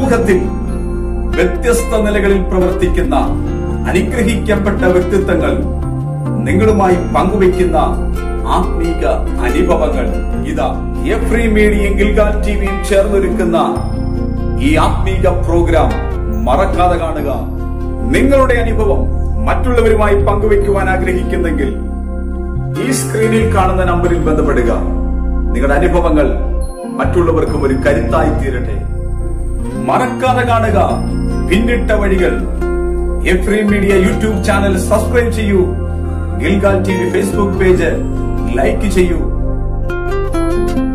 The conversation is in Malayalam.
സമൂഹത്തിൽ വ്യത്യസ്ത നിലകളിൽ പ്രവർത്തിക്കുന്ന അനുഗ്രഹിക്കപ്പെട്ട വ്യക്തിത്വങ്ങൾ നിങ്ങളുമായി പങ്കുവയ്ക്കുന്ന ആത്മീക അനുഭവങ്ങൾ ഇതാ എഫ്രി മീഡിയയും ഗിൽഗാൽ ടിവിയും ചേർന്നൊരുക്കുന്ന ഈ ആത്മീക പ്രോഗ്രാം മറക്കാതെ കാണുക നിങ്ങളുടെ അനുഭവം മറ്റുള്ളവരുമായി പങ്കുവയ്ക്കുവാൻ ആഗ്രഹിക്കുന്നെങ്കിൽ ഈ സ്ക്രീനിൽ കാണുന്ന നമ്പറിൽ ബന്ധപ്പെടുക നിങ്ങളുടെ അനുഭവങ്ങൾ മറ്റുള്ളവർക്കും ഒരു കരുത്തായി തീരട്ടെ മറക്കാതെ കാണുക പിന്നിട്ട വഴികൾ എഫ്രി മീഡിയ യൂട്യൂബ് ചാനൽ സബ്സ്ക്രൈബ് ചെയ്യൂ Gilgal T V Facebook page like ചെയ്യൂ